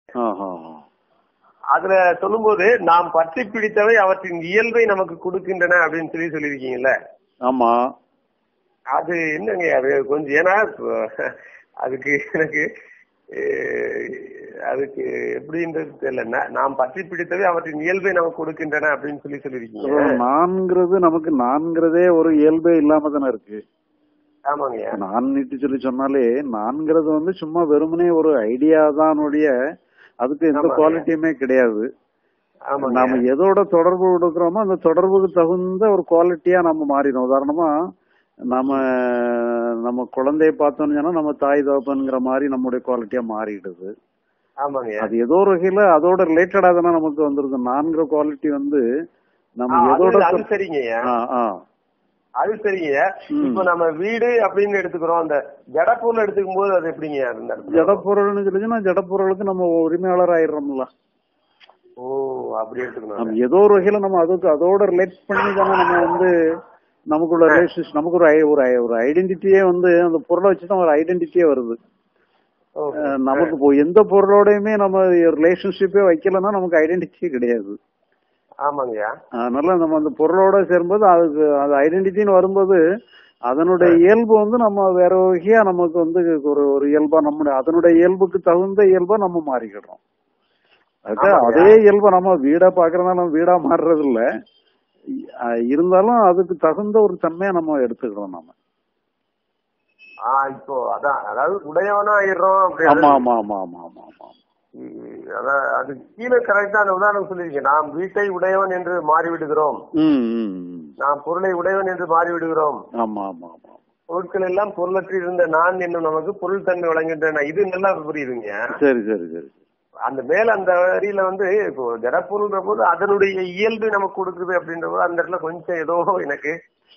ஆஹா. அதுல சொல்லும்போது நாம் பற்றி பிடித்தவை அவற்றின் இயல்பை நமக்கு கொடுக்கின்றன அப்படின்னு சொல்லி சொல்லியிருக்கீங்கல்ல ஆமா அது என்னங்க அது கொஞ்சம் ஏன்னா அதுக்கு எனக்கு அஹ், அதுக்கு எப்படின்றது தெரியல நா- நாம் பற்றி பிடித்தவை அவற்றின் இயல்பை நமக்கு கொடுக்கின்றன அப்படின்னு சொல்லி சொல்லியிருக்கீங்க ஒரு நான்கிறது நமக்கு நான்கிறதே ஒரு இயல்பே இல்லாம தானே இருக்கு ஆமாங்க நான் நீட்டு சொல்லி சொன்னாலே நான்கிறது வந்து சும்மா வெறுமனே ஒரு ஐடியா தான் ஒழிய அதுக்கு எந்த ஆமாங்க. குவாலிட்டியுமே கிடையாது ஆமாங்க நாம எதோட தொடர்பு கொடுக்கிறோமோ அந்த தொடர்புக்கு தகுந்த ஒரு குவாலிட்டியா நம்ம மாறிடும் உதாரணமா நம்ம நம்ம குழந்தைய பார்த்தோம்னு சொன்னா நம்ம தாய் தகப்பன்ங்கிற மாதிரி நம்முடைய குவாலிட்டியா மாறிடுது ஆமாங்க அது ஏதோ ஒரு வகையில அதோட ரிலேட்டடா தானே நமக்கு வந்துருது நான்கிற குவாலிட்டி வந்து நம்ம ஆ, அது- எதோட அது சரிங்க ஆ, ஆ. அது சரிங்க ம். இப்ப நம்ம வீடு அப்படின்னு எடுத்துக்கிறோம் அந்த ஜடப்பொருள் எடுத்துக்கும் போது அது எப்படிங்க அந்த இடத்துல? ஜடப்பொருள்னு சொல்லிச்சுன்னா ஜடப்பொருளுக்கு நம்ம உரிமையாளர் ஆயிடுறோம்ல ஓ அப்படி எடுத்துக்கணும் நம்ம ஏதோ ஒரு வகையில நம்ம அதுக்கு அதோட ரிலேட் பண்ணி தானே நம்ம வந்து நமக்குள்ள ரிலேஷன்ஷிப் நமக்கு ஒரு ஐ- ஒரு ஐ- ஒரு ஐடென்டிட்டியே வந்து அந்த பொருளை வச்சு தான் ஒரு ஐடென்டிட்டியே வருது ஓகே. அஹ் நமக்கு இப்போ எந்த பொருளோடையுமே நம்ம ரிலேஷன்ஷிப்பே வைக்கலன்னா நமக்கு ஐடென்டிட்டியே கிடையாது ஆமாங்கய்யா அதனால நம்ம அந்த பொருளோட சேரும்போது அதுக்கு அது ஐடென்டிட்டின்னு வரும்போது அதனுடைய இயல்பு வந்து நம்ம வேற வகையா நமக்கு வந்து ஒரு ஒரு இயல்பா நம்முடைய அதனுடைய இயல்புக்கு தகுந்த இயல்பா நம்ம மாறிக்கிடுறோம் அதுக்கு ஆமாங்க. அதே இயல்பை நம்ம வீடா பாக்குறதுனால நம்ம வீடா மாறுறது இல்ல அஹ் இருந்தாலும் அதுக்கு தகுந்த ஒரு தன்மையா நம்ம எடுத்துக்கிறோம் நம்ம ஆ இப்போ அதான் அதாவது உடையவனா ஆயிடுறோம் அப்படி ஆமா ஆமா ஆமா ஆமா ஆமா ஆமா இ- அதான் அது கீழே கரெக்டா அந்த உதாரணம் சொல்லியிருக்கேன் நாம் வீட்டை உடையவன் என்று மாறிவிடுகிறோம் ம் ம் ம். நாம் பொருளை உடையவன் என்று மாறிவிடுகிறோம் ஆமா ஆமா ஆமா பொருட்கள் எல்லாம் பொருளற்றி இருந்த நான் என்னும் நமக்கு பொருள் தன்மை வழங்குகின்றன இது நல்லா புரியுதுங்க சரி சரி சரி அந்த மேல அந்த வரியில வந்து இப்போ ஜடப்பொருள்ன்ற போது அதனுடைய இயல்பு நமக்கு கொடுக்குது அப்படின்ற போது அந்த இடத்துல கொஞ்சம் ஏதோ எனக்கு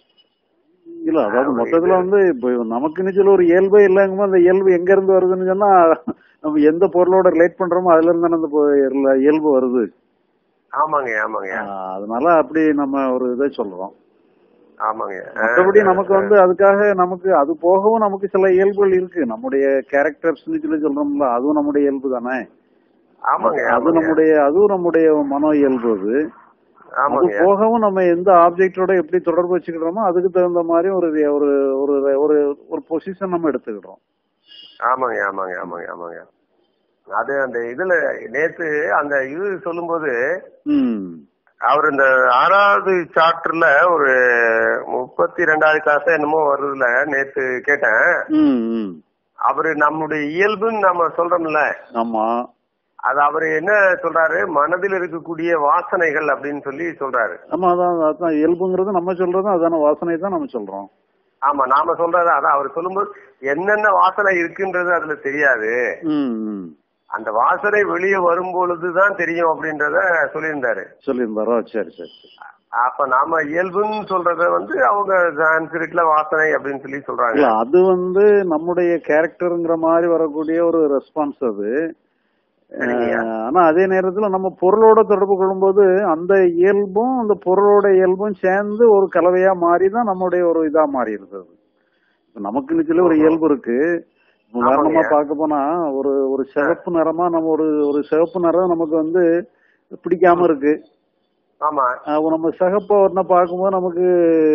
இல்ல அதாவது மொத்தத்துல வந்து இப்போ நமக்குன்னு சொல்ல ஒரு இயல்பே இல்லைங்கும்போது அந்த இயல்பு எங்க இருந்து வருதுன்னு சொன்னா நம்ம எந்த பொருளோட ரிலேட் பண்றோமோ அதுல இருந்து தானே அந்த பொ- இயல்பு வருது ஆமாங்க ஆமாங்க ஆஹ் அதனால அப்படி நம்ம ஒரு இதை சொல்றோம் ஆமாங்க மற்றபடி நமக்கு வந்து அதுக்காக நமக்கு அது போகவும் நமக்கு சில இயல்புகள் இருக்கு நம்முடைய கேரக்டர்ஸ் சொல்லி சொல்றோம்ல அதுவும் நம்முடைய இயல்பு தானே ஆமாங்க அது ஆமாங்க நம்முடைய அதுவும் நம்முடைய மனோ இயல்பு அது அது ஆமாங்க போகவும் நம்ம எந்த ஆப்ஜெக்டோட எப்படி தொடர்பு வச்சுக்கிறோமோ அதுக்கு தகுந்த மாதிரி ஒரு ஒரு ஒரு ஒரு ஒரு பொசிஷன் நம்ம எடுத்துக்கிடுறோம் ஆமாங்க ஆமாங்க ஆமாங்க ஆமாங்க அது அந்த இதுல நேத்து அந்த இது சொல்லும்போது ம் அவர் இந்த ஆறாவது சாப்டர்ல ஒரு முப்பத்தி ரெண்டாவது கிளாஸ் என்னமோ வருதுல நேத்து கேட்டேன் ம் ம் அவரு நம்முடைய இயல்புன்னு நம்ம சொல்றோம்ல ஆமா அது அவரு என்ன சொல்றாரு மனதில் இருக்கக்கூடிய வாசனைகள் அப்படின்னு சொல்லி சொல்றாரு ஆமா அதான் அதான் இயல்புங்கிறது நம்ம சொல்றதும் அதான வாசனை தான் நம்ம சொல்றோம் ஆமா நாம சொல்றது அதான் அவர் சொல்லும்போது என்னென்ன வாசனை இருக்குன்றது அதுல தெரியாது ம் ம் அந்த வாசனை வெளியே வரும் பொழுதுதான் தெரியும் அப்படின்றத சொல்லியிருந்தாரு சொல்லியிருந்தாரோ சரி சரி சரி அப்ப நாம இயல்புன்னு சொல்றத வந்து அவங்க சான்ஸ்கிரிட்ல வாசனை அப்படின்னு சொல்லி சொல்றாங்க இல்ல அது வந்து நம்முடைய கேரக்டருங்கிற மாதிரி வரக்கூடிய ஒரு ரெஸ்பான்ஸ் அது சரிங்கய்யா. அஹ், ஆனா அதே நேரத்துல நம்ம பொருளோட தொடர்பு கொள்ளும்போது அந்த இயல்பும் அந்த பொருளோட இயல்பும் சேர்ந்து ஒரு கலவையா மாறி தான் நம்முடைய ஒரு இதா மாறி இருக்குது இப்ப நமக்குன்னு சொல்லி ஒரு இயல்பு இருக்கு இப்ப உதாரணமா ஆமாங்கய்யா. பார்க்க போனா ஒரு ஒரு சிவப்பு நிறமா நம்ம ஒரு ஒரு சிவப்பு நிறம் நமக்கு வந்து பிடிக்காம இருக்கு ஆமா அஹ் நம்ம சகப்ப ஒன்ன பார்க்கும்போது நமக்கு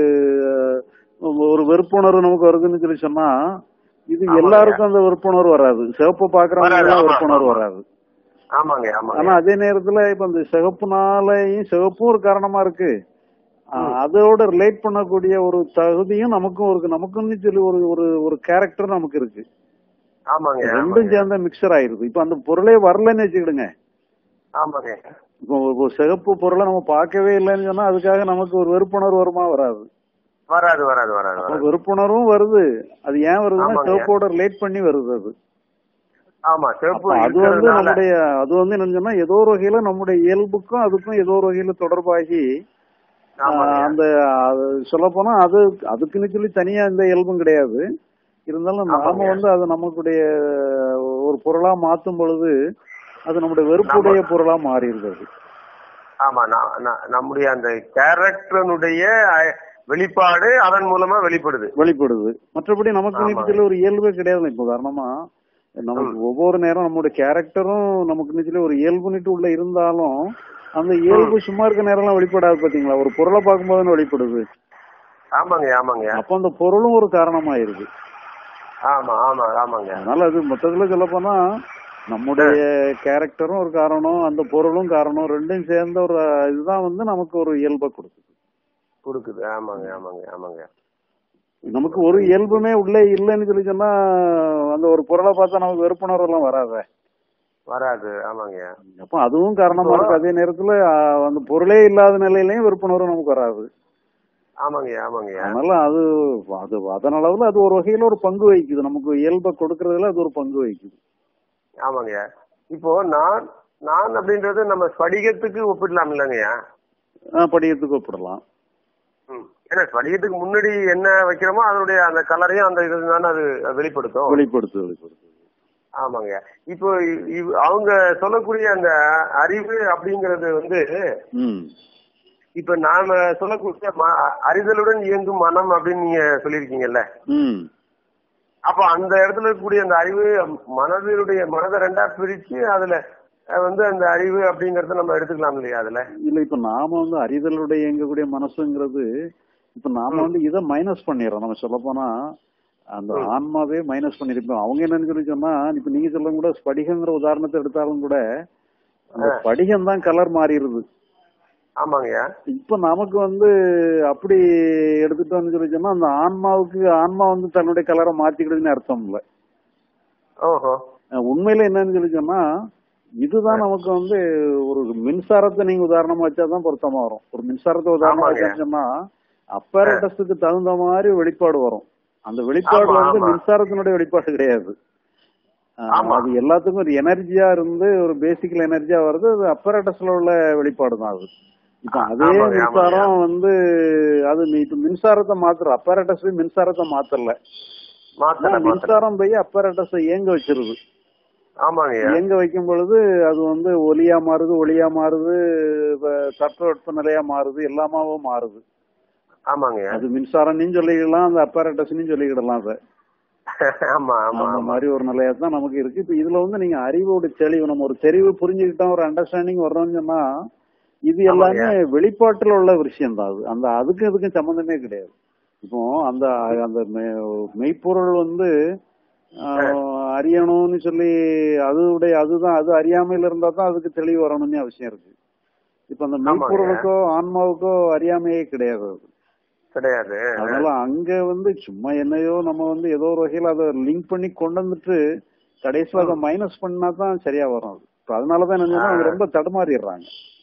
அஹ், ஒரு வெறுப்புணர்வு நமக்கு வருதுன்னு சொல்லி சொன்னா இது ஆமாங்க. எல்லாருக்கும் அந்த வெறுப்புணர்வு வராது சிவப்ப பாக்குறவங்க வராது, எல்லாம் ஆமா, வெறுப்புணர்வு ஆமா. வராது ஆமாங்க ஆனா ஆமாங்க அதே நேரத்துல இப்ப அந்த சிவப்புனாலையும் சிவப்பும் ஒரு காரணமா இருக்கு அஹ், அதோட ரிலேட் பண்ணக்கூடிய ஒரு தகுதியும் நமக்கும் இருக்கு நமக்குன்னு சொல்லி ஒரு ஒரு ஒரு கேரக்டர் நமக்கு இருக்கு ஆமாங்க ரெண்டும் ஆமாங்க சேர்ந்த மிக்சர் ஆயிருது இப்ப அந்த பொருளே வரலன்னு வச்சுக்கிடுங்க ஆமாங்க இப்போ ஒரு- ஒரு சிகப்பு பொருளை நம்ம பார்க்கவே இல்லைன்னு சொன்னா அதுக்காக நமக்கு ஒரு வெறுப்புணர்வு வருமா வராது வராது வராது வராது அப்ப வராது வெறுப்புணர்வும் வருது அது ஏன் வருதுன்னா ஆமாங்க. சிவப்போட ரிலேட் பண்ணி வருது அது ஆமா சிவப்பு அப்ப அது வந்து இருக்கிறதுனால நம்முடைய அது வந்து என்ன சொன்னா ஏதோ ஒரு வகையில நம்முடைய இயல்புக்கும் அதுக்கும் ஏதோ ஒரு வகையில தொடர்பாகி ஆமாங்க. ஆஹ், அந்த சொல்ல போனா அது அதுக்குன்னு சொல்லி தனியா இந்த இயல்பும் கிடையாது இருந்தாலும் நாம ஆமாங்க. வந்து அது நமக்குடைய ஒரு பொருளா மாத்தும் பொழுது அது நம்முடைய வெறுப்புடைய பொருளா மாறிடுது அது. ஆமா நா- நா- நம்முடைய அந்த கேரக்டருடைய வெளிப்பாடு அதன் மூலமா வெளிப்படுது வெளிப்படுது மற்றபடி நமக்கு ஆமாங்க. நீட்டத்துல ஒரு இயல்பே கிடையாது இப்போ உதாரணமா நமக்கு ஒவ்வொரு நேரம் நம்மளுடைய கேரக்டரும் நமக்கு நிச்சயம் ஒரு இயல்புனிட்டு உள்ள இருந்தாலும் அந்த இயல்பு சும்மா இருக்க நேரம்லாம் வெளிப்படாது பாத்தீங்களா ஒரு பொருளை பார்க்கும்போது வெளிப்படுது ஆமாங்க ஆமாங்க அப்ப அந்த பொருளும் ஒரு காரணமாயிருது ஆமா ஆமா ஆமாங்க அதனால அது மொத்தத்துல சொல்ல போனா நம்முடைய கேரக்டரும் ஒரு காரணம் அந்த பொருளும் காரணம் ரெண்டும் சேர்ந்த ஒரு இதுதான் வந்து நமக்கு ஒரு இயல்பை கொடுக்குது கொடுக்குது ஆமாங்க ஆமாங்க ஆமாங்க நமக்கு ஒரு இயல்புமே உள்ளே இல்லைன்னு சொல்லி சொன்னா அந்த ஒரு பொருளை பார்த்தா நமக்கு வெறுப்புணர்வு எல்லாம் வராதே வராது ஆமாங்க அப்ப அதுவும் காரணமா இருக்கு அதே நேரத்துல ஆஹ், அந்த பொருளே இல்லாத நிலையிலயும் வெறுப்புணர்வு நமக்கு வராது ஆமாங்க ஆமாங்க அதனால அது அது அதன் அளவுல அது ஒரு வகையில ஒரு பங்கு வகிக்குது நமக்கு இயல்பை கொடுக்கறதுல அது ஒரு பங்கு வகிக்குது ஆமாங்க இப்போ நான் நான் அப்படின்றது நம்ம ஸ்படிகத்துக்கு ஒப்பிடலாம் இல்லைங்கய்யா ஆஹ், படிக்கிறதுக்கு ஒப்பிடலாம் ம். ஏன்னா ஸ்படிகத்துக்கு முன்னாடி என்ன வைக்கிறோமோ அதனுடைய அந்த கலரையும் அந்த இது தானே அது வெளிப்படுத்தும் வெளிப்படுத்து வெளிப்படுத்து ஆமாங்க இப்போ இ- இவ்- அவங்க சொல்லக்கூடிய அந்த அறிவு அப்படிங்கறது வந்து ம் இப்ப நாம சொல்லக்கூடிய ம- அறிதலுடன் இயங்கும் மனம் அப்படின்னு நீங்க சொல்லியிருக்கீங்கல்ல ம் அப்ப அந்த இடத்துல இருக்கக்கூடிய அந்த அறிவு மனதினுடைய மனதை ரெண்டா பிரிச்சு அதுல அஹ், வந்து அந்த அறிவு அப்படிங்கறத நம்ம எடுத்துக்கலாம் இல்லையா அதுல இல்ல இப்ப நாம வந்து அறிதலுடைய இயங்கக்கூடிய மனசுங்கிறது இப்ப நாம வந்து இதை மைனஸ் பண்ணிடுறோம் நம்ம சொல்ல போனா அந்த ஆன்மாவே மைனஸ் பண்ணிருப்போம் அவங்க என்னன்னு சொல்லி சொன்னா இப்ப நீங்க சொல்ல கூட ஸ்படிகங்கிற உதாரணத்தை எடுத்தாலும் கூட அந்த ஸ்படிகம் தான் கலர் மாறிடுது ஆமாங்கய்யா இப்ப நமக்கு வந்து அப்படி எடுத்துட்டோம்னு சொல்லி சொன்னா அந்த ஆன்மாவுக்கு ஆன்மா வந்து தன்னுடைய கலரை மாத்திக்கிடுதுன்னு அர்த்தம் இல்ல ஓஹோ அஹ் உண்மையில என்னன்னு சொல்லி சொன்னா இதுதான் நமக்கு வந்து ஒரு மின்சாரத்தை நீங்க உதாரணமா வச்சாதான் பொருத்தமா வரும் ஒரு மின்சாரத்தை உதாரணமா ஆமாங்க. வச்சான்னு சொன்னா அப்பரேட்டஸுக்கு தகுந்த மாதிரி வெளிப்பாடு வரும் அந்த வெளிப்பாடு ஆமா, வந்து ஆமா. மின்சாரத்தினுடைய வெளிப்பாடு கிடையாது அஹ் ஆமா. அது எல்லாத்துக்கும் ஒரு எனர்ஜியா இருந்து ஒரு பேசிக்கல் எனர்ஜியா வருது அது அப்பரேட்டஸ்ல உள்ள வெளிப்பாடு தான் அது இப்ப அதே ஆமாங்க, மின்சாரம் வந்து அது நீ இப்ப மின்சாரத்தை மாத்துற அப்பரேட்டஸ் மின்சாரத்தை மாத்தல மாத்தல மாத்தல மின்சாரம் போய் அப்பரேட்டஸ் இயங்க வச்சிருது ஆமாங்கய்யா இயங்க வைக்கும் பொழுது அது வந்து ஒலியா மாறுது ஒளியா மாறுது வ- தட்பவெட்ப நிலையா மாறுது எல்லாமாவும் மாறுது ஆமாங்கய்யா அது மின்சாரம்னு சொல்லிக்கலாம் அந்த அப்பரேட்டஸ்னு சொல்லிக்கிடலாம் அதை ஆமா ஆமா அந்த ஆமா மாதிரி ஒரு நிலையா தான் நமக்கு இருக்கு இப்ப இதுல வந்து நீங்க அறிவோட தெளிவு நம்ம ஒரு தெரிவு புரிஞ்சுக்கிட்டோம் ஒரு அண்டர்ஸ்டாண்டிங் வர்றோம்னு சொன்னா இது எல்லாமே வெளிப்பாட்டுல உள்ள விஷயம் தான் அது அந்த அதுக்கும் இதுக்கும் சம்பந்தமே கிடையாது இப்போ அந்த அந்த மெ- மெய்ப்பொருள் வந்து ஆஹ், அறியணும்னு சொல்லி அதுடைய அதுதான் அது அறியாமையில இருந்தா தான் அதுக்கு தெளிவு வரணும்னு அவசியம் இருக்கு இப்ப அந்த ஆமாங்க. மெய்ப்பொருளுக்கோ ஆன்மாவுக்கோ அறியாமையே கிடையாது அது கிடையாது அதனால அங்க வந்து சும்மா என்னையோ நம்ம வந்து ஏதோ ஒரு வகையில அதை லிங்க் பண்ணி கொண்டு வந்துட்டு கடைசியில அதை மைனஸ் பண்ணா தான் சரியா வரும் அது இப்ப அதனாலதான் என்ன அவங்க ரொம்ப தடுமாறிடுறாங்க